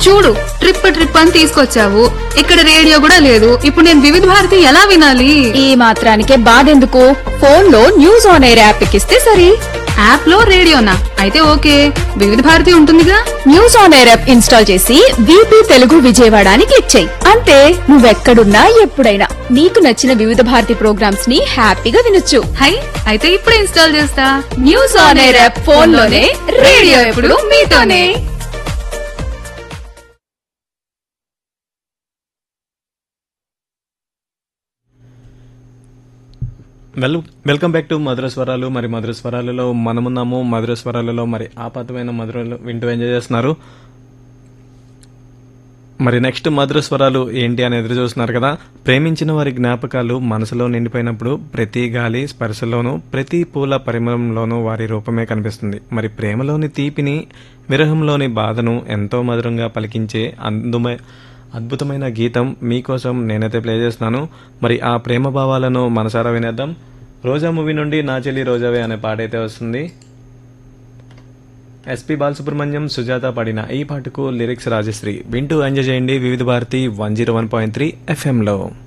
చూడు trip trip అని తీసుకొచ్చావు ఇక్కడ రేడియో కూడా లేదు ఇప్పుడు నేను వివిధ భారతి ఎలా వినాలి ఈ మాత్రానికే బాధెందుకు ఫోన్ లో న్యూస్ ఆన్ ఎయిర్ యాప్ ఎక్కిస్తే సరి యాప్ లో రేడియోనా అయితే ఓకే వివిధ భారతి ఉంటుందిగా news on air app install చేసి వీపీ తెలుగు విజయవాడ అని క్లిక్ చేయి అంతే నువ్వెక్కడున్నా ఎప్పుడైనా నీకు నచ్చిన వివిధ భారతి ప్రోగ్రామ్స్ ని హ్యాపీగా వినొచ్చు హై అయితే ఇప్పుడే ఇన్స్టాల్ చేస్తా news on air app phone లోనే రేడియో ఎప్పుడు మీతోనే well welcome back to Madhura Swaralu మరి మధుర స్వరాలలో మనమున్నాము మధుర స్వరాలలో మరి ఆపాతమైన మధురలు వింటూ ఎంజాయ్ చేస్తున్నారు మరి నెక్స్ట్ మధుర స్వరాలు ఏంటి అని ఎదురు చూస్తున్నారు కదా ప్రేమించిన వారి జ్ఞాపకాలు మనసులో నిండిపోయినప్పుడు ప్రతి గాలి స్పర్శలోనూ ప్రతి పూల పరిమళంలోనూ వారి రూపమే కనిపిస్తుంది మరి ప్రేమలోని తీపిని విరహంలోని బాధను ఎంతో మధురంగా పలికించే అందుమే అద్భుతమైన గీతం మీకోసం నేనైతే ప్లే చేస్తున్నాను మరి ఆ ప్రేమ భావాలను మనసారా వినేద్దాం రోజా మూవీ నుండి నా చెల్లి రోజావే అనే పాట అయితే వస్తుంది ఎస్పి బాలసుబ్రహ్మణ్యం సుజాత పాడిన ఈ పాటకు లిరిక్స్ రాజశ్రీ వింటూ ఎంజాయ్ చేయండి Vividh Bharati one zero one point three ఎఫ్ఎంలో